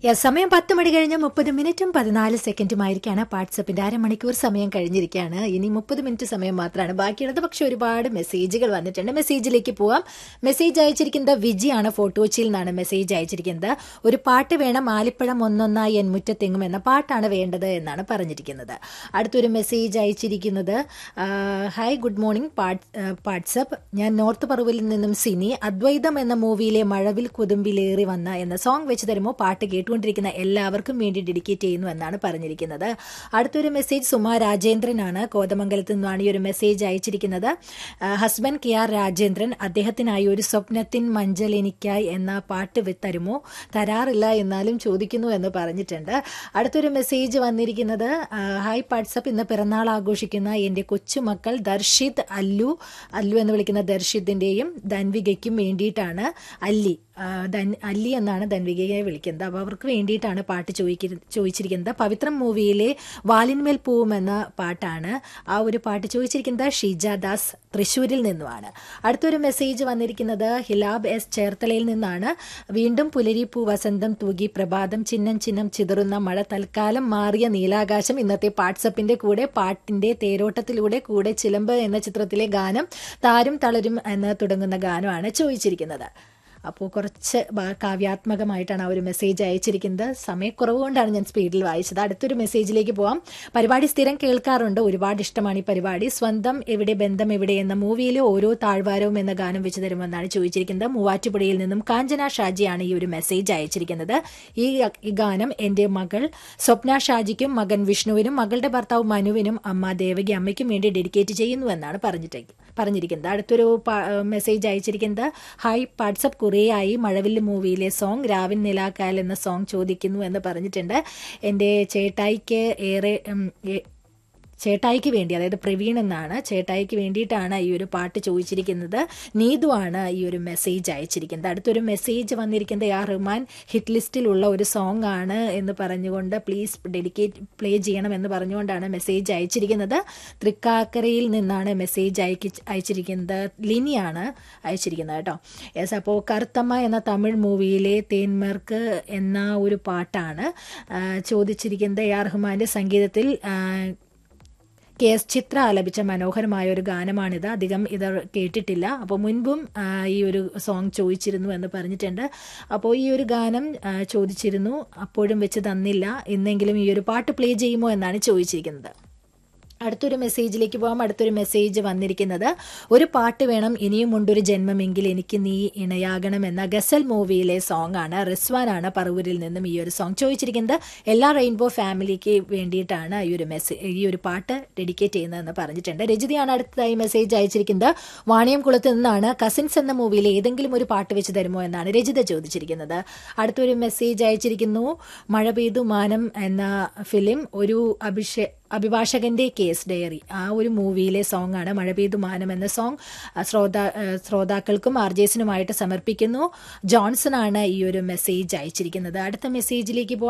yes സമയം പത്ത് മണി കഴിഞ്ഞ് മുപ്പത് മിനിറ്റും പതിനാല് സെക്കൻഡുമായിരിക്കാണ് വാട്സപ്പിന്റെ അരമണിക്കൂർ സമയം കഴിഞ്ഞിരിക്കുകയാണ് ഇനി മുപ്പത് മിനിറ്റ് സമയം മാത്രമാണ് ബാക്കിയുള്ളത് പക്ഷെ ഒരുപാട് മെസ്സേജുകൾ വന്നിട്ടുണ്ട് മെസ്സേജിലേക്ക് പോവാം മെസ്സേജ് അയച്ചിരിക്കുന്നത് വിജിയാണ് ഫോട്ടോച്ചിയിൽ നിന്നാണ് മെസ്സേജ് അയച്ചിരിക്കുന്നത് ഒരു പാട്ട് വേണം ആലിപ്പഴം ഒന്നൊന്നായി എൻ മുറ്റത്തെങ്ങും എന്ന പാട്ടാണ് വേണ്ടത് എന്നാണ് പറഞ്ഞിരിക്കുന്നത് അടുത്തൊരു മെസ്സേജ് അയച്ചിരിക്കുന്നത് ആ, ഹായ് ഗുഡ് മോർണിംഗ് വാട്സപ്പ് ഞാൻ നോർത്ത് പറവിൽ നിന്നും സിനി അദ്വൈതം എന്ന മൂവിയിലെ മഴവിൽ കുതുമ്പിലേറി വന്ന എന്ന സോങ് വെച്ച് തരുമ്പോൾ പാട്ട് കേട്ടുകൊണ്ടിരിക്കുന്ന എല്ലാവർക്കും വേണ്ടി ഡെഡിക്കേറ്റ് ചെയ്യുന്നു എന്നാണ് പറഞ്ഞിരിക്കുന്നത് അടുത്തൊരു മെസ്സേജ് സുമ രാജേന്ദ്രനാണ് കോതമംഗലത്ത് നിന്നാണ് ഈ ഒരു മെസ്സേജ് അയച്ചിരിക്കുന്നത് ആ, ഹസ്ബൻഡ് കെ ആർ രാജേന്ദ്രൻ അദ്ദേഹത്തിനായി ഒരു സ്വപ്നത്തിൻ മഞ്ചൽ എനിക്കായി എന്ന പാട്ട് വെ- തരുമോ തരാറില്ല എന്നാലും ചോദിക്കുന്നു എന്ന് പറഞ്ഞിട്ടുണ്ട് അടുത്തൊരു മെസ്സേജ് വന്നിരിക്കുന്നത് ആ, ഹായ് വാട്സപ്പ് ഇന്ന് പിറന്നാൾ ആഘോഷിക്കുന്ന എൻ്റെ കൊച്ചുമക്കൾ ദർശിത് അല്ലു അല്ലു എന്ന് വിളിക്കുന്ന ദർശിത്തിൻ്റെയും ധൻവികയ്ക്കും വേണ്ടിയിട്ടാണ് അല്ലി ആ, ധൻ അല്ലി എന്നാണ് ധൻവികയെ വിളിക്കുന്നത് അപ്പോൾ അവർക്ക് വേണ്ടിയിട്ടാണ് പാട്ട് ചോദിക്ക ചോദിച്ചിരിക്കുന്നത് പവിത്രം മൂവിയിലെ വാലിന്മേൽ പൂവും എന്ന പാട്ടാണ് ആ ഒരു പാട്ട് ചോദിച്ചിരിക്കുന്നത് ഷീജ ദാസ് തൃശ്ശൂരിൽ നിന്നുമാണ് അടുത്തൊരു മെസ്സേജ് വന്നിരിക്കുന്നത് ഹിലാബ് എസ് ചേർത്തലയിൽ നിന്നാണ് വീണ്ടും പുലരിപ്പൂ വസന്തം തൂകി പ്രഭാതം ചിഹ്നം ചിഹ്നം ചിതറുന്ന മഴ തൽക്കാലം മാറിയ നീലാകാശം ഇന്നത്തെ വാട്സപ്പിന്റെ കൂടെ പാട്ടിന്റെ തേരോട്ടത്തിലൂടെ കൂടെ ചിലമ്പ് എന്ന ചിത്രത്തിലെ ഗാനം താരും തളരും എന്ന് തുടങ്ങുന്ന ഗാനമാണ് ചോദിച്ചിരിക്കുന്നത് അപ്പോൾ കുറച്ച് ബ- കാവ്യാത്മകമായിട്ടാണ് ആ ഒരു മെസ്സേജ് അയച്ചിരിക്കുന്നത് സമയക്കുറവ് കൊണ്ടാണ് ഞാൻ സ്പീഡിൽ വായിച്ചത് അടുത്തൊരു മെസ്സേജിലേക്ക് പോവാം പരിപാടി സ്ഥിരം കേൾക്കാറുണ്ട് ഒരുപാട് ഇഷ്ടമാണ് ഈ പരിപാടി സ്വന്തം എവിടെ ബന്ധം എവിടെ എന്ന മൂവിയിലെ ഓരോ താഴ്വാരവും എന്ന ഗാനം വെച്ച് തരുമെന്നാണ് ചോദിച്ചിരിക്കുന്നത് മൂവാറ്റുപുഴയിൽ നിന്നും കാഞ്ചന ഷാജിയാണ് ഈ ഒരു മെസ്സേജ് അയച്ചിരിക്കുന്നത് ഈ ഈ ഗാനം എൻ്റെ മകൾ സ്വപ്ന ഷാജിക്കും മകൻ വിഷ്ണുവിനും മകളുടെ ഭർത്താവ് മനുവിനും അമ്മ ദേവകി അമ്മയ്ക്കും വേണ്ടി ഡെഡിക്കേറ്റ് ചെയ്യുന്നു എന്നാണ് പറഞ്ഞിട്ട് പറഞ്ഞിരിക്കുന്നത് അടുത്തൊരു പ- മെസ്സേജ് അയച്ചിരിക്കുന്നത് ഹായ് വാട്സപ്പ് കുറേയായി മഴവില്ല് മൂവിയിലെ സോങ് രാവിൻ നിലാക്കാൽ എന്ന സോങ് ചോദിക്കുന്നു എന്ന് പറഞ്ഞിട്ടുണ്ട് എൻ്റെ ചേട്ടായിക്ക് ഏറെ ഉം, ഏ- ചേട്ടായിക്ക് വേണ്ടി അതായത് പ്രവീൺ എന്നാണ് ചേട്ടായിക്ക് വേണ്ടിയിട്ടാണ് ഈ ഒരു പാട്ട് ചോദിച്ചിരിക്കുന്നത് നീതു ആണ് ഈ ഒരു മെസ്സേജ് അയച്ചിരിക്കുന്നത് അടുത്തൊരു മെസ്സേജ് വന്നിരിക്കുന്നത് ആ റഹ്മാൻ ഹിറ്റ് ലിസ്റ്റിലുള്ള ഒരു സോങ് ആണ് എന്ന് പറഞ്ഞുകൊണ്ട് പ്ലീസ് ഡെഡിക്കേറ്റ് പ്ലേ ചെയ്യണം എന്ന് പറഞ്ഞുകൊണ്ടാണ് മെസ്സേജ് അയച്ചിരിക്കുന്നത് തൃക്കാക്കരയിൽ നിന്നാണ് മെസ്സേജ് അയക്കി അയച്ചിരിക്കുന്നത് ലിനിയാണ് അയച്ചിരിക്കുന്നത് കേട്ടോ യെസ് അപ്പോൾ കറുത്തമ്മ എന്ന തമിഴ് മൂവിയിലെ തേന്മർക്ക് എന്ന ഒരു പാട്ടാണ് ആ, ചോദിച്ചിരിക്കുന്നത് എ ആർ റഹ്മാന്റെ സംഗീതത്തിൽ ആ, കെ എസ് ചിത്ര ആലപിച്ച മനോഹരമായ ഒരു ഗാനമാണിത് അധികം ഇത് കേട്ടിട്ടില്ല അപ്പോൾ മുൻപും ആ, ഈ ഒരു സോങ് ചോദിച്ചിരുന്നു എന്ന് പറഞ്ഞിട്ടുണ്ട് അപ്പോൾ ഈ ഒരു ഗാനം ആ, ചോദിച്ചിരുന്നു അപ്പോഴും വെച്ച് തന്നില്ല ഇന്നെങ്കിലും ഈ ഒരു പാട്ട് പ്ലേ ചെയ്യുമോ എന്നാണ് ചോദിച്ചിരിക്കുന്നത് അടുത്തൊരു മെസ്സേജിലേക്ക് പോകാം അടുത്തൊരു മെസ്സേജ് വന്നിരിക്കുന്നത് ഒരു പാട്ട് വേണം ഇനിയും ഉണ്ടൊരു ജന്മമെങ്കിൽ എനിക്ക് നീ ഇണയാകണം എന്ന ഗസൽ മൂവിയിലെ സോങ് ആണ് റിസ്വാനാണ് പറവൂരിൽ നിന്നും ഈ ഒരു സോങ് ചോദിച്ചിരിക്കുന്നത് എല്ലാ റെയിൻബോ ഫാമിലിക്ക് വേണ്ടിയിട്ടാണ് ഈ ഒരു മെസ്സേജ് ഈ ഒരു പാട്ട് ഡെഡിക്കേറ്റ് ചെയ്യുന്നതെന്ന് പറഞ്ഞിട്ടുണ്ട് രജിതയാണ് അടുത്തതായി മെസ്സേജ് അയച്ചിരിക്കുന്നത് വാണിയംകുളത്ത് നിന്നാണ് കസിൻസ് എന്ന മൂവിയിലെ ഏതെങ്കിലും ഒരു പാട്ട് വെച്ച് തരുമോ എന്നാണ് രജിത ചോദിച്ചിരിക്കുന്നത് അടുത്തൊരു മെസ്സേജ് അയച്ചിരിക്കുന്നു മഴ പെയ്തു മാനം എന്ന ഫിലിം ഒരു അഭിഷേ അഭിഭാഷകന്റെ കേസ് ഡയറി ആ ഒരു മൂവിയിലെ സോങ് ആണ് മഴ പെയ്തു മാനം എന്ന സോങ് ശ്രോതാ ഏഹ് ശ്രോതാക്കൾക്കും ആർജേസിനുമായിട്ട് സമർപ്പിക്കുന്നു ജോൺസൺ ആണ് ഈ ഒരു മെസ്സേജ് അയച്ചിരിക്കുന്നത് അടുത്ത മെസ്സേജിലേക്ക് പോകാം